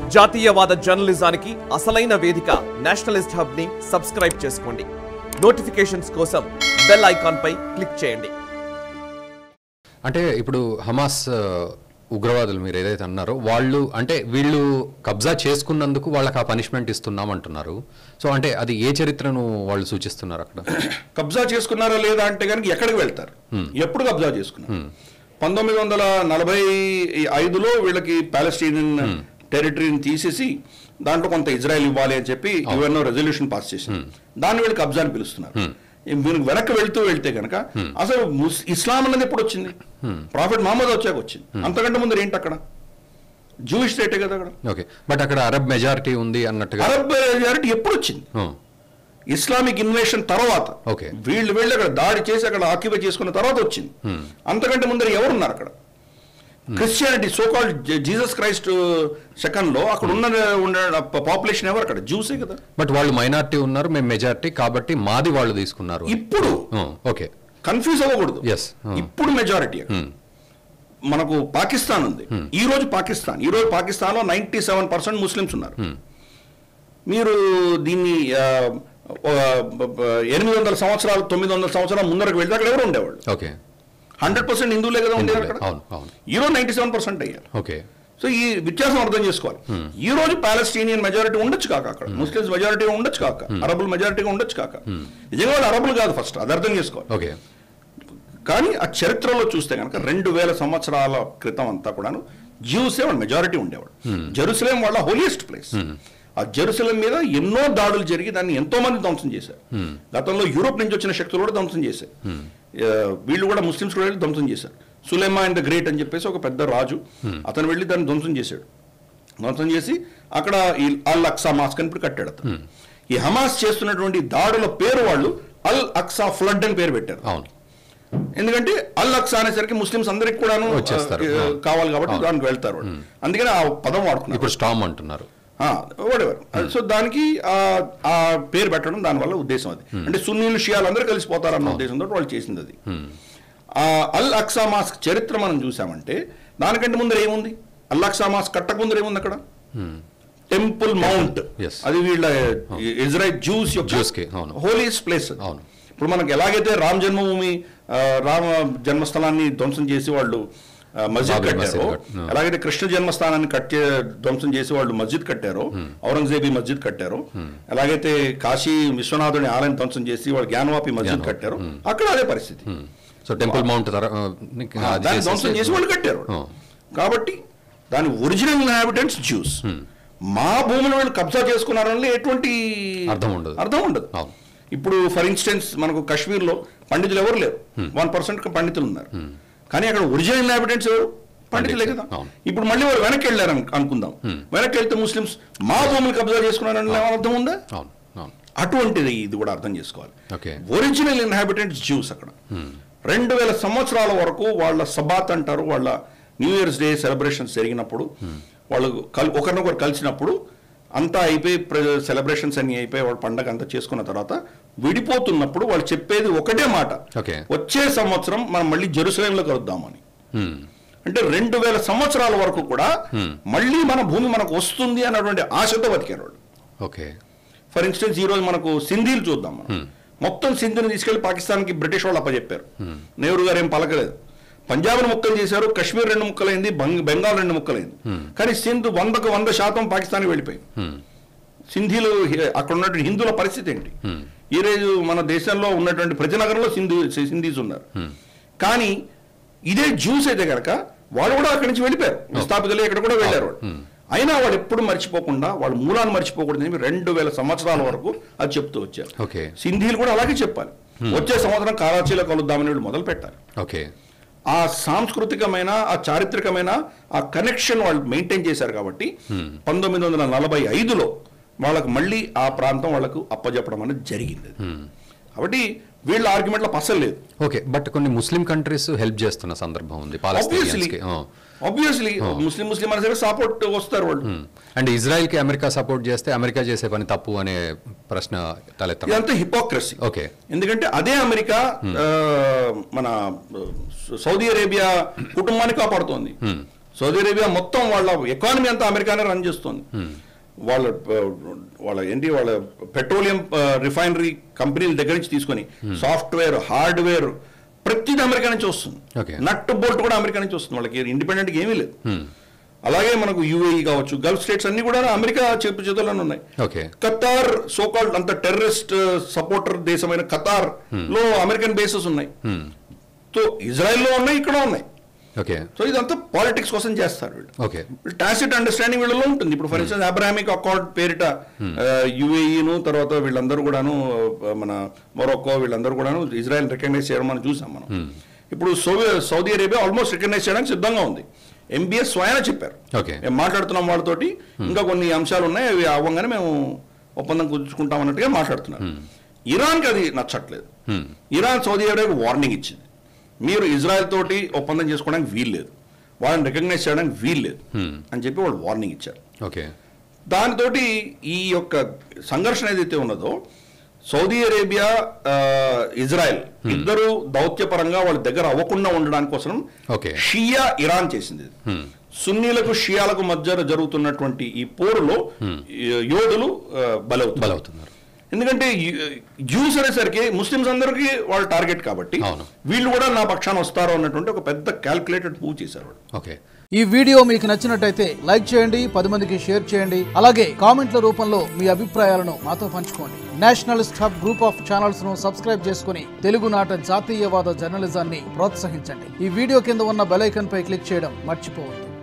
జాతీయవాద జర్నలిజానికి అసలైన వేదిక నేషనలిస్ట్ హబ్ ని సబ్స్క్రైబ్ చేసుకోండి నోటిఫికేషన్స్ కోసం బెల్ ఐకాన్ పై క్లిక్ చేయండి అంటే ఇప్పుడు హమాస్ ఆ, ఉగ్రవాదులు మీరు ఏదైతే అన్నారో వాళ్ళు అంటే వీళ్ళు కబ్జా చేసుకున్నందుకు వాళ్ళకి ఆ పనిష్మెంట్ ఇస్తున్నాం అంటున్నారు సో అంటే అది ఏ చరిత్రను వాళ్ళు సూచిస్తున్నారు అక్కడ కబ్జా చేసుకున్నారా లేదా అంటే కనుక ఎక్కడికి వెళ్తారు ఎప్పుడు కబ్జా చేసుకున్నారు పంతొమ్మిది వందల నలభై ఐదులో వీళ్ళకి పాలస్టీనియన్ టెరిటరీని తీసేసి దాంట్లో కొంత ఇజ్రాయెల్ ఇవ్వాలి అని చెప్పి యుఎన్ఓ రెజల్యూషన్ పాస్ చేసింది దాన్ని వీళ్ళు కబ్జా అని పిలుస్తున్నారు మీరు వెనక్కి వెళ్తూ వెళ్తే కనుక అసలు ముస్- ఇస్లాం అన్నది ఎప్పుడు వచ్చింది ప్రాఫిట్ మహమ్మద్ వచ్చాక వచ్చింది అంతకంటే ముందు ఏంటి అక్కడ జూయిష్ స్టేటే కదా అక్కడ ఓకే బట్ అక్కడ అరబ్ మెజారిటీ ఉంది అన్నట్టుగా అరబ్ మెజారిటీ ఎప్పుడు వచ్చింది ఆ, ఇస్లామిక్ ఇన్వేషన్ తర్వాత Okay. వీళ్ళు వెళ్ళి అక్కడ దాడి చేసి అక్కడ ఆక్యుపై చేసుకున్న తర్వాత వచ్చింది అంతకంటే ముందర ఎవరున్నారు అక్కడ Christianity so call Jesus Christ second లో అక్కడ ఉన్న ఉన్న పాపులేషన్ ఎవరు అక్కడ జ్యూసే కదా బట్ వాళ్ళు మైనారిటీ ఉన్నారు మేము మెజారిటీ కాబట్టి మాది వాళ్ళు తీసుకున్నారు ఇప్పుడు ఆ, ఓకే కన్ఫ్యూజ్ అవ్వకూడదు Yes. Hmm. ఇప్పుడు మెజారిటీ మనకు పాకిస్తాన్ ఉంది ఈ రోజు పాకిస్తాన్ ఈ రోజు పాకిస్తాన్ లో నైన్టీ సెవెన్ పర్సెంట్ ముస్లిమ్స్ ఉన్నారు మీరు దీన్ని ఆ, ఆ, ఎనిమిది వందల సంవత్సరాలు తొమ్మిది వందల సంవత్సరాల ముందరకు వెళ్తే అక్కడ ఎవరు ఉండేవాళ్ళు ఓకే హండ్రెడ్ పర్సెంట్ హిందువులే కదా ఉండేది హిందువులే. అక్కడ అవును, అవును. ఈ రోజు నైన్టీ సెవెన్ పర్సెంట్ అయ్యారు ఓకే సో ఈ వ్యత్యాసం అర్థం చేసుకోవాలి ఈ రోజు పాలస్టీనియన్ మెజారిటీ ఉండొచ్చు కాక అక్కడ ముస్లిమ్స్ మెజారిటీ ఉండొచ్చు కాక అరబుల్ మెజారిటీగా ఉండొచ్చు కాక నిజంగా వాళ్ళు అరబులు కాదు ఫస్ట్ అది అర్థం చేసుకోవాలి ఓకే కానీ ఆ చరిత్రలో చూస్తే కనుక రెండు వేల సంవత్సరాల క్రితం అంతా కూడాను జ్యూసే వాళ్ళ మెజారిటీ ఉండేవాడు జెరూసలేం వాళ్ళ హోలియెస్ట్ ప్లేస్ ఆ జెరూసలేం మీద ఎన్నో దాడులు జరిగి దాన్ని ఎంతో మంది ధ్వంసం చేశారు గతంలో యూరోప్ నుంచి వచ్చిన శక్తులు కూడా ధ్వంసం చేశారు ఆ, వీళ్ళు కూడా ముస్లిమ్స్ కూడా వెళ్ళి ధ్వంసం చేశారు సులేమా అండ్ ద గ్రేట్ అని చెప్పేసి ఒక పెద్ద రాజు అతను వెళ్ళి దాన్ని ధ్వంసం చేశాడు ధ్వంసం చేసి అక్కడ ఈ అల్ అక్సా మాస్క్ అని ఇప్పుడు కట్టాడు అతను ఈ హమాస్ చేస్తున్నటువంటి దాడుల పేరు వాళ్ళు అల్ అక్సా ఫ్లడ్ అని పేరు పెట్టారు అవును ఎందుకంటే అల్ అక్సా అనేసరికి ముస్లిమ్స్ అందరికి కూడాను వచ్చేస్తారు. ఆ, అవును. కావాలి కాబట్టి అవును. దానికి వెళ్తారు వాళ్ళు. అందుకని ఆ పదం వాడుతున్నారు ఇప్పుడు స్టామ్ అంటున్నారు వాడేవారు సో దానికి ఆ ఆ పేరు పెట్టడం దానివల్ల ఉద్దేశం అది అంటే సున్నీలు షియాలు అందరూ కలిసిపోతారన్న ఉద్దేశంతో వాళ్ళు చేసింది అది ఆ అల్ అక్సా మాస్క్ చరిత్ర మనం చూసామంటే దానికంటే ముందర ఏముంది అల్ అక్సా మాస్క్ కట్టక ముందర ఏముంది అక్కడ టెంపుల్ మౌంట్ Yes. అది వీళ్ళ ఇజ్రాయల్ జ్యూస్ Jews కి, అవును. యొక్క హోలీస్ ప్లేస్ అవును. ఇప్పుడు మనకి ఎలాగైతే రామ జన్మభూమి ఆ, రామ జన్మస్థలాన్ని ధ్వంసం చేసి వాళ్ళు ఆ, మస్జిద్ బాబ్రీ మసీద్ కట్టారో కట్- ఆ. ఎలాగైతే కృష్ణ జన్మస్థానాన్ని కట్టే ధ్వంసం చేసి వాళ్ళు మస్జిద్ కట్టారో ఔరంగజేబీ మస్జిద్ కట్టారో ఎలాగైతే కాశీ విశ్వనాథుని ఆలయం ధ్వంసం చేసి వాళ్ళు జ్ఞానవాపి మస్జిద్ జ్ఞానవాపి, కట్టారో అక్కడ అదే పరిస్థితి సో టెంపుల్ మౌంట్ తర- ఆ, ఆ, అది దాన్ని చేసేసి- ధ్వంసం చేసి వాళ్ళు కట్టారు ఆ. కాబట్టి దాని ఒరిజినల్ ఇన్హాబిటెంట్స్ జ్యూస్ మా భూమిని వాళ్ళు కబ్జా చేసుకున్నారని ఎటువంటి అర్థం ఉండదు. అర్థం ఉండదు అవును. ఇప్పుడు ఫర్ ఇన్స్టెన్స్ మనకు కాశ్మీర్లో పండితులు ఎవరు లేరు వన్ పర్సెంట్ పండితులు ఉన్నారు కానీ అక్కడ ఒరిజినల్ ఇన్హాబిటెంట్స్ ఎవరు పండితులే కదా అవును. ఇప్పుడు మళ్ళీ వాళ్ళు వెనక్కి వెళ్ళారు అను- అనుకుందాం వెనక్కి వెళ్తే ముస్లిమ్స్ మా భూమిని కబ్జా చేసుకున్నారని ఏమైనా అర్థం ఉందా అవును అవును అటువంటిది ఇది కూడా అర్థం చేసుకోవాలి ఓకే. ఒరిజినల్ ఇన్హాబిటెంట్స్ జ్యూస్ అక్కడ రెండు వేల సంవత్సరాల వరకు వాళ్ళ సబాత్ అంటారు వాళ్ళ న్యూ ఇయర్స్ డే సెలబ్రేషన్స్ జరిగినప్పుడు వాళ్ళు కల్ ఒకరినొకరు కలిసినప్పుడు అంతా అయిపోయి సెలబ్రేషన్స్ అన్ని అయిపోయి వాళ్ళ పండగ అంతా చేసుకున్న తర్వాత విడిపోతున్నప్పుడు వాళ్ళు చెప్పేది ఒకటే మాట ఓకే. వచ్చే సంవత్సరం మనం మళ్ళీ జెరూసలేంలో కలుద్దామని Hmm. అంటే రెండు వేల సంవత్సరాల వరకు కూడా మళ్ళీ మన భూమి మనకు వస్తుంది అన్నటువంటి ఆశతో బతికారు వాళ్ళు ఓకే ఫర్ ఇన్స్టెన్స్ ఈ రోజు మనకు సింధీలు చూద్దాం మనం మొత్తం సింధుని తీసుకెళ్లి పాకిస్తాన్కి బ్రిటిష్ వాళ్ళు అప్పచెప్పారు నెహ్రూ గారు ఏం పలకలేదు పంజాబ్ను ముక్కలు చేశారు కశ్మీర్ రెండు ముక్కలైంది బంగ్- బెంగాల్ రెండు ముక్కలైంది కానీ సింధు వందకు వంద శాతం పాకిస్తాన్కి వెళ్ళిపోయింది Hmm. సింధీలు హి- అక్కడ ఉన్నటువంటి హిందువుల పరిస్థితి ఏంటి ఈ రోజు మన దేశంలో ఉన్నటువంటి ప్రతి నగరంలో సింధు సింధీస్ ఉన్నారు కానీ ఇదే జ్యూస్ అయితే కనుక వాళ్ళు కూడా అక్కడి నుంచి వెళ్ళిపోయారు విస్థాపితులు ఇక్కడ కూడా వెళ్ళారు వాళ్ళు అయినా వాళ్ళు ఎప్పుడు మర్చిపోకుండా వాళ్ళ మూలాన్ని మర్చిపోకూడదు అని రెండు వేల సంవత్సరాల వరకు అది చెప్తూ వచ్చారు ఓకే. సింధీలు కూడా అలాగే చెప్పాలి వచ్చే సంవత్సరం కరాచీలో కలుద్దామని వాళ్ళు మొదలు పెట్టాలి ఓకే ఆ సాంస్కృతికమైన ఆ చారిత్రకమైన ఆ కనెక్షన్ వాళ్ళు మెయింటైన్ చేశారు కాబట్టి పంతొమ్మిది వందల నలభై ఐదులో వాళ్ళకు మళ్ళీ ఆ ప్రాంతం వాళ్ళకు అప్పజెప్పడం అనేది జరిగింది కాబట్టి వీళ్ళ ఆర్గ్యుమెంట్లో పసలు లేదు ఓకే బట్ కొన్ని ముస్లిం కంట్రీస్ హెల్ప్ చేస్తున్న సందర్భం ఉంది ఆబ్వియస్లీ పాలస్తీనియన్స్ కి ఆ. ఆబ్వియస్లీ ముస్లిం ముస్లిం అనే సరే సపోర్ట్ వస్తారు వాళ్ళు అండ్ ఇజ్రాయెల్ కి అమెరికా సపోర్ట్ చేస్తే అమెరికా చేసే పని తప్పు అనే ప్రశ్న తలెత్త ఇదంతా హిపోక్రసీ ఓకే ఎందుకంటే అదే అమెరికా ఆ, మన ఆ, సౌదీ అరేబియా కుటుంబాన్ని కాపాడుతోంది సౌదీ అరేబియా మొత్తం వాళ్ళ ఎకానమీ అంతా అమెరికానే రన్ చేస్తుంది వాళ్ళ ఆ, వాళ్ళ ఏంటి వాళ్ళ పెట్రోలియం రిఫైనరీ కంపెనీల దగ్గర నుంచి తీసుకొని సాఫ్ట్వేర్ హార్డ్వేర్ ప్రతిదీ అమెరికా నుంచి వస్తుంది Okay. నట్ బోల్ట్ కూడా అమెరికా నుంచి వస్తుంది వాళ్ళకి ఇండిపెండెంట్ ఏమీ లేదు అలాగే మనకు యూఏఈ కావచ్చు గల్ఫ్ స్టేట్స్ అన్ని కూడా అమెరికా చెప్పు చేతుల్లోనే ఉన్నాయి ఓకే ఖతార్ సోకాల్డ్ అంత టెర్రరిస్ట్ సపోర్టర్ దేశమైన ఖతార్ లో అమెరికన్ బేసెస్ ఉన్నాయి సో ఇజ్రాయెల్లో ఉన్నాయి ఇక్కడ ఉన్నాయి ఓకే సో ఇదంతా పాలిటిక్స్ కోసం చేస్తారు వీళ్ళు ఓకే టాసిట్ అండర్స్టాండింగ్ వీళ్ళలో ఉంటుంది ఇప్పుడు ఫర్ ఇన్స్టెన్స్ అబ్రాహమిక్ అకార్డ్ పేరిట యుఏఈను తర్వాత వీళ్ళందరూ కూడాను ఆ, మన మొరొక్కో వీళ్ళందరూ కూడాను ఇజ్రాయెల్ రికగ్నైజ్ చేయడం మనం చూసాం మనం ఇప్పుడు Saudi Saudi Arabia almost recognize చేయడానికి సిద్ధంగా ఉంది ఎంబీఎస్ స్వయాన చెప్పారు ఓకే మేము మాట్లాడుతున్నాం వాళ్ళతోటి ఇంకా కొన్ని అంశాలు ఉన్నాయి అవి అవ్వగానే మేము ఒప్పందం కుదుర్చుకుంటాం అన్నట్టుగా మాట్లాడుతున్నారు ఇరాన్కి అది నచ్చట్లేదు ఇరాన్ సౌదీ అరేబియాకి వార్నింగ్ ఇచ్చింది మీరు ఇజ్రాయెల్ తోటి ఒప్పందం చేసుకోవడానికి వీల్లేదు వాళ్ళని రికగ్నైజ్ చేయడానికి వీల్లేదు అని చెప్పి వాళ్ళు వార్నింగ్ ఇచ్చారు ఓకే దానితోటి ఈ యొక్క సంఘర్షణ ఏదైతే ఉన్నదో సౌదీ అరేబియా ఆ, ఇజ్రాయెల్ ఇద్దరు దౌత్యపరంగా వాళ్ళ దగ్గర అవ్వకుండా ఉండడానికి కోసం ఓకే. షియా షియా ఇరాన్ చేసింది ఇది. సున్నీలకు షియాలకు మధ్య జరుగుతున్నటువంటి ఈ పోరులో యోధులు ఆ, బలవుతారు బలవుతున్నారు ఎందుకంటే జ్యూస్ అనేసరికి ముస్లిమ్స్ అందరికీ వాళ్ళు టార్గెట్ కాబట్టి అవును. వీళ్ళు కూడా నా పక్షాన వస్తారు అన్నటువంటి ఒక పెద్ద క్యాల్కులేటెడ్ మూవ్ చేశారు వాళ్ళు ఓకే ఈ వీడియో మీకు నచ్చినట్టయితే లైక్ చేయండి పది మందికి షేర్ చేయండి అలాగే కామెంట్ల రూపంలో మీ అభిప్రాయాలను మాతో పంచుకోండి nationalist hub group of channels ను సబ్స్క్రైబ్ చేసుకుని తెలుగునాట జాతీయవాద జర్నలిజాన్ని ప్రోత్సహించండి ఈ వీడియో కింద ఉన్న బెల్ ఐకాన్ పై క్లిక్ చేయడం మర్చిపోవద్దు